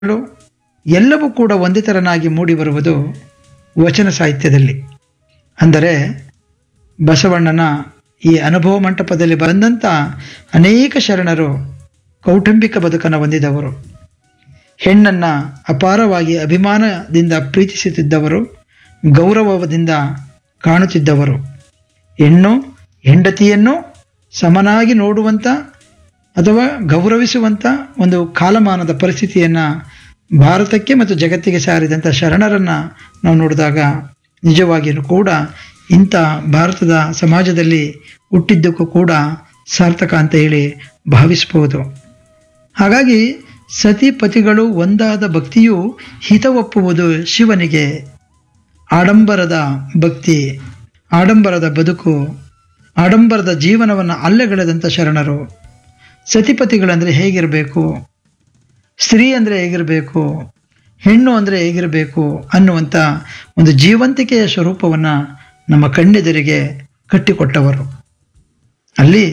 ಗಳು ಎಲ್ಲವೂ ಕೂಡ ಒಂದೇ ತೆರನಾಗಿ ಮೂಡಿಬರುವುದು ವಚನ ಸಾಹಿತ್ಯದಲ್ಲಿ ಅಂದರೆ ಬಸವಣ್ಣನ ಈ ಅನುಭವ ಮಂಟಪದಲ್ಲಿ ಬಂದಂಥ ಅನೇಕ ಶರಣರು ಕೌಟುಂಬಿಕ ಬದುಕನ್ನು ಹೊಂದಿದವರು ಹೆಣ್ಣನ್ನು ಅಪಾರವಾಗಿ ಅಭಿಮಾನದಿಂದ ಪ್ರೀತಿಸುತ್ತಿದ್ದವರು ಗೌರವದಿಂದ ಕಾಣುತ್ತಿದ್ದವರು ಹೆಣ್ಣು ಹೆಂಡತಿಯನ್ನು ಸಮನಾಗಿ ನೋಡುವಂಥ ಅಥವಾ ಗೌರವಿಸುವಂಥ ಒಂದು ಕಾಲಮಾನದ ಪರಿಸ್ಥಿತಿಯನ್ನು ಭಾರತಕ್ಕೆ ಮತ್ತು ಜಗತ್ತಿಗೆ ಸಾರಿದಂಥ ಶರಣರನ್ನು ನಾವು ನೋಡಿದಾಗ ನಿಜವಾಗಿಯೂ ಕೂಡ ಇಂಥ ಭಾರತದ ಸಮಾಜದಲ್ಲಿ ಹುಟ್ಟಿದ್ದಕ್ಕೂ ಕೂಡ ಸಾರ್ಥಕ ಅಂತ ಹೇಳಿ ಭಾವಿಸ್ಬೋದು ಹಾಗಾಗಿ ಸತಿಪತಿಗಳು ಒಂದಾದ ಭಕ್ತಿಯು ಹಿತವಪ್ಪುವುದು ಶಿವನಿಗೆ ಆಡಂಬರದ ಭಕ್ತಿ ಆಡಂಬರದ ಬದುಕು ಆಡಂಬರದ ಜೀವನವನ್ನು ಅಲ್ಲೆಗೆಳೆದಂಥ ಶರಣರು ಸತಿಪತಿಗಳಂದರೆ ಹೇಗಿರಬೇಕು ಸ್ತ್ರೀ ಅಂದರೆ ಹೇಗಿರಬೇಕು ಹೆಣ್ಣು ಅಂದರೆ ಹೇಗಿರಬೇಕು ಅನ್ನುವಂಥ ಒಂದು ಜೀವಂತಿಕೆಯ ಸ್ವರೂಪವನ್ನು ನಮ್ಮ ಕಣ್ಣೆದುರಿಗೆ ಕಟ್ಟಿಕೊಟ್ಟವರು ಅಲ್ಲಿ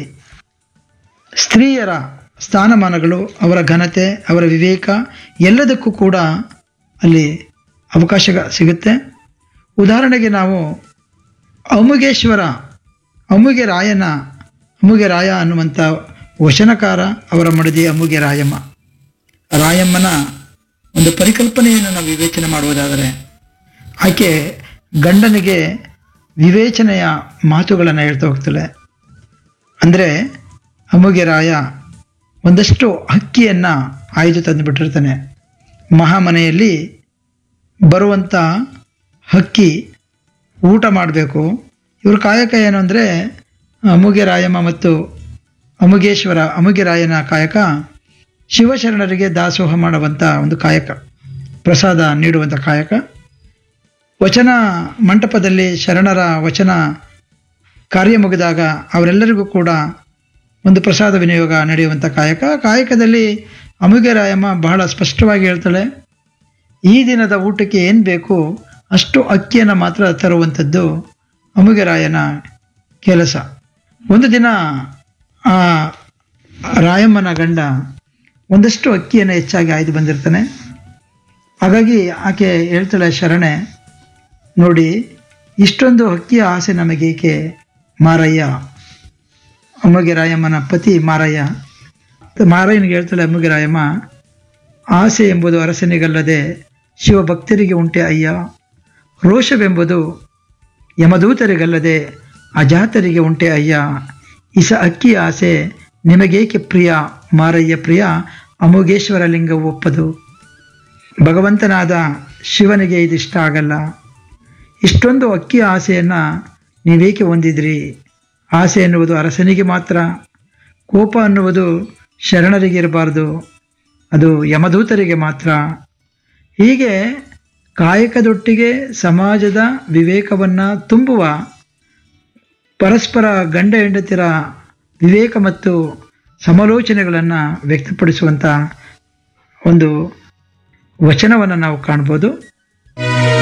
ಸ್ತ್ರೀಯರ ಸ್ಥಾನಮಾನಗಳು ಅವರ ಘನತೆ ಅವರ ವಿವೇಕ ಎಲ್ಲದಕ್ಕೂ ಕೂಡ ಅಲ್ಲಿ ಅವಕಾಶ ಸಿಗುತ್ತೆ ಉದಾಹರಣೆಗೆ ನಾವು ಅಮುಗೇಶ್ವರ ಅಮುಗೆ ರಾಯನ ಅಮುಗೆ ರಾಯ ಅನ್ನುವಂಥ ವಚನಕಾರ ಅವರ ಮಡದಿ ಅಮುಗೆ ರಾಯಮ್ಮ ರಾಯಮ್ಮನ ಒಂದು ಪರಿಕಲ್ಪನೆಯನ್ನು ನಾವು ವಿವೇಚನೆ ಮಾಡುವುದಾದರೆ ಆಕೆ ಗಂಡನಿಗೆ ವಿವೇಚನೆಯ ಮಾತುಗಳನ್ನು ಹೇಳ್ತಾ ಹೋಗ್ತಾಳೆ ಅಂದರೆ ಅಮುಗೆ ರಾಯ ಒಂದಷ್ಟು ಹಕ್ಕಿಯನ್ನು ಆಯ್ದು ತಂದುಬಿಟ್ಟಿರ್ತಾನೆ ಮಹಾಮನೆಯಲ್ಲಿ ಬರುವಂಥ ಹಕ್ಕಿ ಊಟ ಮಾಡಬೇಕು ಇವ್ರ ಕಾಯಕ ಏನು ಅಂದರೆ ಅಮುಗೆ ರಾಯಮ್ಮ ಮತ್ತು ಅಮುಗೇಶ್ವರ ಅಮುಗೆ ರಾಯನ ಕಾಯಕ ಶಿವಶರಣರಿಗೆ ದಾಸೋಹ ಮಾಡುವಂಥ ಒಂದು ಕಾಯಕ ಪ್ರಸಾದ ನೀಡುವಂಥ ಕಾಯಕ ವಚನ ಮಂಟಪದಲ್ಲಿ ಶರಣರ ವಚನ ಕಾರ್ಯ ಮುಗಿದಾಗ ಅವರೆಲ್ಲರಿಗೂ ಕೂಡ ಒಂದು ಪ್ರಸಾದ ವಿನಿಯೋಗ ನಡೆಯುವಂಥ ಕಾಯಕ ಕಾಯಕದಲ್ಲಿ ಅಮುಗೆ ರಾಯಮ್ಮ ಬಹಳ ಸ್ಪಷ್ಟವಾಗಿ ಹೇಳ್ತಾಳೆ ಈ ದಿನದ ಊಟಕ್ಕೆ ಏನು ಬೇಕು ಅಷ್ಟು ಅಕ್ಕಿಯನ್ನು ಮಾತ್ರ ತರುವಂಥದ್ದು ಅಮುಗೆ ರಾಯನ ಕೆಲಸ ಒಂದು ದಿನ ಆ ರಾಯಮ್ಮನ ಗಂಡ ಒಂದಷ್ಟು ಅಕ್ಕಿಯನ್ನು ಹೆಚ್ಚಾಗಿ ಆಯ್ದು ಬಂದಿರ್ತಾನೆ ಹಾಗಾಗಿ ಆಕೆ ಹೇಳ್ತಾಳೆ ಶರಣೆ ನೋಡಿ ಇಷ್ಟೊಂದು ಅಕ್ಕಿಯ ಆಸೆ ನಮಗೇಕೆ ಮಾರಯ್ಯ ಅಮ್ಮಗೆ ರಾಯಮ್ಮನ ಪತಿ ಮಾರಯ್ಯ ಮಾರಯ್ಯನಿಗೆ ಹೇಳ್ತಾಳೆ ಅಮ್ಮಗೆ ರಾಯಮ್ಮ ಆಸೆ ಎಂಬುದು ಅರಸನಿಗಲ್ಲದೆ ಶಿವಭಕ್ತರಿಗೆ ಉಂಟೆ ಅಯ್ಯ ರೋಷವೆಂಬುದು ಯಮದೂತರಿಗಲ್ಲದೆ ಅಜಾತರಿಗೆ ಉಂಟೆ ಅಯ್ಯ ಇಸ ಅಕ್ಕಿ ಆಸೆ ನಿಮಗೇಕೆ ಪ್ರಿಯ ಮಾರಯ್ಯ ಪ್ರಿಯ ಅಮೋಘೇಶ್ವರ ಲಿಂಗ ಒಪ್ಪದು ಭಗವಂತನಾದ ಶಿವನಿಗೆ ಇದಿಷ್ಟ ಆಗಲ್ಲ ಇಷ್ಟೊಂದು ಅಕ್ಕಿ ಆಸೆಯನ್ನು ನೀವೇಕೆ ಹೊಂದಿದ್ರಿ ಆಸೆ ಎನ್ನುವುದು ಅರಸನಿಗೆ ಮಾತ್ರ ಕೋಪ ಅನ್ನುವುದು ಶರಣರಿಗೆ ಇರಬಾರ್ದು ಅದು ಯಮದೂತರಿಗೆ ಮಾತ್ರ ಹೀಗೆ ಕಾಯಕದೊಟ್ಟಿಗೆ ಸಮಾಜದ ವಿವೇಕವನ್ನು ತುಂಬುವ ಪರಸ್ಪರ ಗಂಡ ಹೆಂಡತಿರ ವಿವೇಕ ಮತ್ತು ಸಮಾಲೋಚನೆಗಳನ್ನು ವ್ಯಕ್ತಪಡಿಸುವಂಥ ಒಂದು ವಚನವನ್ನು ನಾವು ಕಾಣ್ಬೋದು